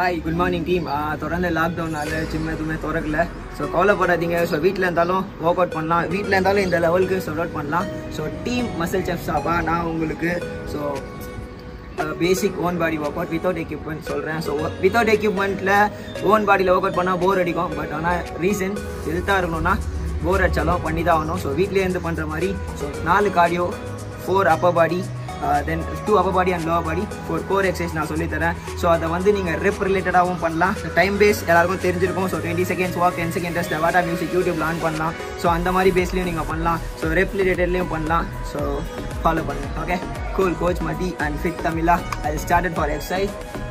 Hi good morning team தொடர்ந்து லாக்டவுனால gym எதுவுமே திறக்கல ஸோ கவலைப்படாதீங்க ஸோ வீட்டில் இருந்தாலும் ஒர்க் அவுட் பண்ணலாம் வீட்டில் இருந்தாலும் இந்த லெவலுக்கு ஒர்க் அவுட் பண்ணலாம் ஸோ டீம் மசில் செஃப் சாப்பா நான் உங்களுக்கு so basic own body work out without equipment சொல்கிறேன் ஸோ வித்தவுட் எக்யூப்மெண்ட்டில் ஓன் பாடியில் ஒர்க் அவுட் பண்ணால் போர் அடிக்கும் பட் ஆனால் ரீசன் ஹெல்த்தாக இருக்கணும்னா போர் அடிச்சாலும் பண்ணி தான் ஆகணும் ஸோ வீட்லேயே இருந்து பண்ணுற மாதிரி ஸோ நாலு cardio four upper body then two upper body and lower body four core exercise நான் சொல்லித்தரேன் ஸோ அதை வந்து நீங்கள் ரெப் ரிலேட்டடாகவும் பண்ணலாம் டைம் பேஸ் எல்லாருக்கும் தெரிஞ்சிருக்கும் so twenty seconds walk ten second test வாட்டா மியூசிக் யூடியூப்ல ஆன் பண்ணலாம் ஸோ அந்த மாதிரி பேஸ்லையும் நீங்கள் பண்ணலாம் ஸோ ரெப் ரிலேட்டட்லையும் பண்ணலாம் ஸோ ஃபாலோ பண்ணுங்கள் okay cool coach Mathi and fit Tamizha அது started for exercise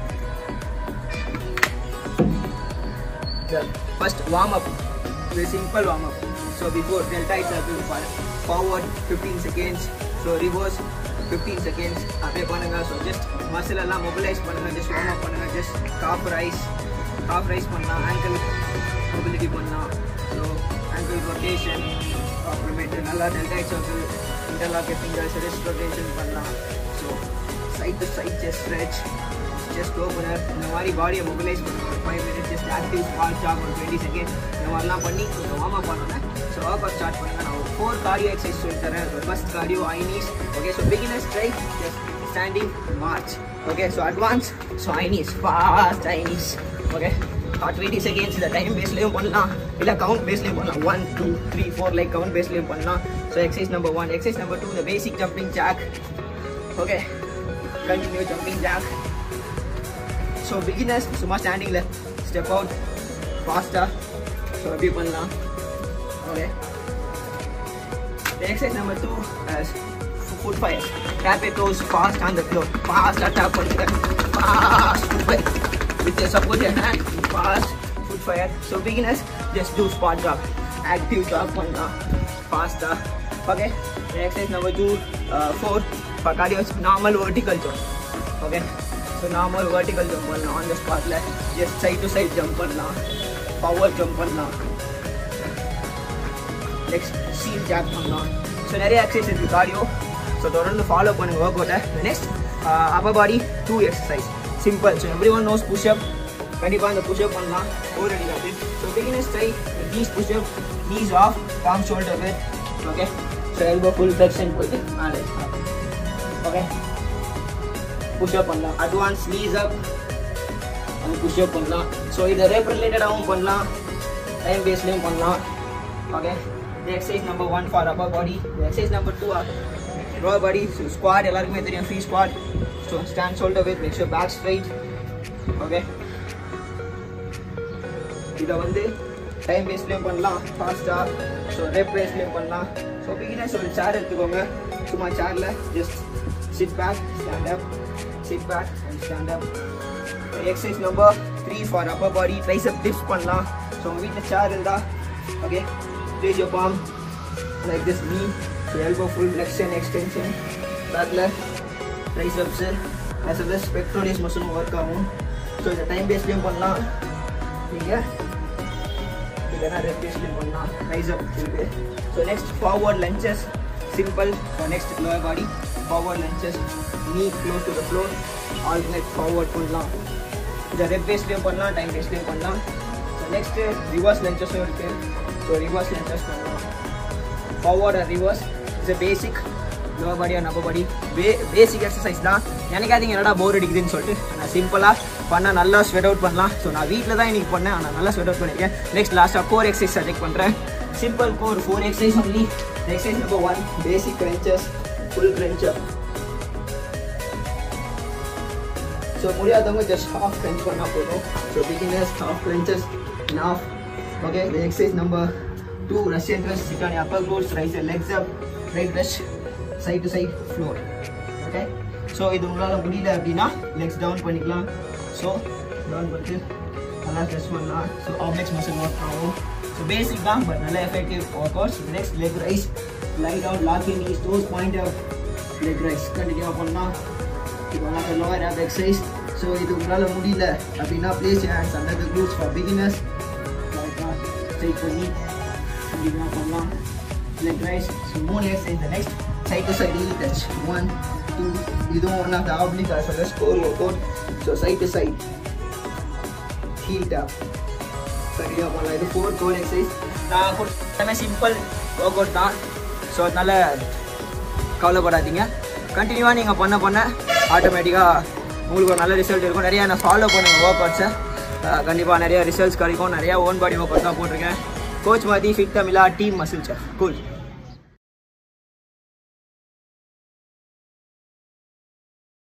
first warm up இது simple warm up so before delta is forward fifteen seconds so reverse fifteen seconds அப்படியே பண்ணுங்க ஸோ ஜஸ்ட் மசில் எல்லாம் mobilise பண்ணுங்க just warm up பண்ணுங்க just calf raise calf raise பண்ணலாம் ankle mobility பண்ணலாம் so ankle rotation அப்புறமேட்டு நல்லா deltoid circle interlock fingers wrist rotation பண்ணலாம் so side to side just stretch just opener இந்த மாதிரி பாடியை மொபிலைஸ் பண்ணுங்க ஒரு five minutes just active spot jog ஒரு டுவெண்ட்டி செகண்ட் இந்த மாதிரிலாம் பண்ணி கொஞ்சம் வார்ம் அப் பண்ணுங்க ஸோ ஒர்க் அவுட் ஸ்டார்ட் பண்ணுங்க நான் ஒரு ஃபோர் கார்டியோ எக்ஸசைஸ் சொல்லி தரேன் first cardio high knees okay so beginners try just standing march okay so advance so high knees fast high knees okay twenty seconds இந்த டைம் பேஸ்லேயும் பண்ணலாம் இல்லை கவுண்ட் பேஸ்லேயும் பண்ணலாம் one two three four like count பேஸ்லேயும் பண்ணலாம் so exercise number one exercise number two இந்த basic jumping jack okay continue jumping jack so beginners சும்மா ஸ்டாண்டிங்கில் ஸ்டெப் அவுட் ஃபாஸ்ட்டாக ஸோ எப்படி பண்ணலாம் okay exercise number two food fire tap it close fast on the floor ஃபாஸ்ட்டாக tap பண்ணுங்க fast foot fire with support hand fast foot fire so beginners just do spot jog active jog பண்ணலாம் ஃபாஸ்ட்டாக okay exercise number two for cardio normal vertical jump okay so normal vertical jump பண்ணலாம் on the ஸ்பாட்டில் just side to side jump பண்ணலாம் power jump பண்ணலாம் next seal jack பண்ணலாம் so நிறைய exercise இருக்குது cardio so தொடர்ந்து ஃபாலோ பண்ணுங்க work அவுட்டை next upper body two exercise simple so everyone knows push up கண்டிப்பாக இந்த புஷ்அப் பண்ணலாம் ஓர் அடிக்காது so beginners try knees push up knees off palm shoulder width okay so elbow full flexion போயிட்டு மேலே ஓகே புஷ்அப் பண்ணலாம் அட்வான்ஸ் நீஸ் அப் புஷ்அப் பண்ணலாம் so இதை ரேப் ரிலேட்டடாகவும் பண்ணலாம் டைம் பேஸ்லேயும் பண்ணலாம் okay exercise number one for upper body exercise number two lower body squat எல்லாருக்குமே தெரியும் free squat so stand shoulder width make sure back straight okay இதை வந்து டைம் பேஸ்லேயும் பண்ணலாம் ஃபாஸ்ட்டாக ஸோ ரேப் பேஸ்லேயும் பண்ணலாம் ஸோ பிகினர்ஸ் ஒரு சேர் எடுத்துக்கோங்க சும்மா சேரில் just sit back, stand up, sit back and stand up. Exercise number three for upper body, tricep dips பண்ணலாம். So உங்க வீட்டில் சேர் இருந்தா okay, raise your palm like this knee, so elbow full flexion, extension, backல triceps as well as pectoralis muscle work ஆகும். So இந்த time பேஸ்லேயும் பண்ணலாம் நீங்கள் இல்லைன்னா ரெஸ்ட் பேஸ்லேயும் பண்ணலாம் ரைஸ் அப் இருக்கு so next forward lunges simple for next lower body forward lunges knee close to the floor alternate forward பண்ணலாம் இதை ரெப் பேஸ்லேயும் பண்ணலாம் டைம் பேஸ்லேயும் பண்ணலாம் ஸோ நெக்ஸ்ட்டு ரிவர்ஸ் லஞ்சஸும் இருக்குது ஸோ ரிவர்ஸ் லஞ்சஸ் பண்ணலாம் forward and reverse it's a basic lower body and upper body பே basic exercise தான் நினைக்காதீங்க என்னடா போர் அடிக்குதுன்னு சொல்லிட்டு நான் சிம்பிளாக பண்ணால் நல்லா ஸ்வெட் அவுட் பண்ணலாம் ஸோ நான் வீட்டில் தான் இன்னைக்கு பண்ணேன் ஆனால் நல்லா ஸ்வெட் அவுட் பண்ணியிருக்கேன் நெக்ஸ்ட் லாஸ்ட்டாக கோர் எக்ஸசைஸ் செலக்ட் பண்ணுறேன் simple core four exercise only exercise number one basic crunches full crunch up so முடியாதவங்க ஜஸ்ட் ஹாஃப் crunch பண்ணால் போதும் so beginners half crunches enough okay the exercise number two russian thrust sit on your upper glutes raise your legs up right brush side to side floor okay so இது உங்களால் முடியல அப்படின்னா legs down பண்ணிக்கலாம் so down பண்ணிட்டு நல்லா stress பண்ணலாம் so objects muscle work ஆகும் so basic தான் பட் நல்ல effective workouts next leg raise light out locking knees toes point out leg raise கண்டினியூவாக பண்ணலாம் இப்போ நான் லோவர் ஆப் எக்ஸசைஸ் ஸோ இது உங்களால் முடியல அப்படின்னா place hands under the glutes for beginners straight பண்ணி கண்டினியூவாக பண்ணலாம் லெக் ரைஸ் ஸோ மூணு exercise the next side to side heel touch one two இதுவும் one of the oblique as well as core workout so side to side heel tap கண்டிப்பாக பண்ணலாம் இது four core exercise நான் கொடுத்த simple workout தான் so அதனால கவலைப்படாதீங்க கண்டினியூவாக நீங்கள் பண்ண பண்ண ஆட்டோமேட்டிக்காக உங்களுக்கு ஒரு நல்ல ரிசல்ட் இருக்கும் நிறையா நான் ஃபாலோ பண்ணுங்க ஒர்க் அவுட்ஸை கண்டிப்பாக நிறைய ரிசல்ட்ஸ் கிடைக்கும் நிறையா ஓன் பாடி ஒர்க் அவுட் தான் போட்டிருக்கேன் கோச் மாதிரி ஃபிட் தமிழா டீம் மசில் சார் கூல்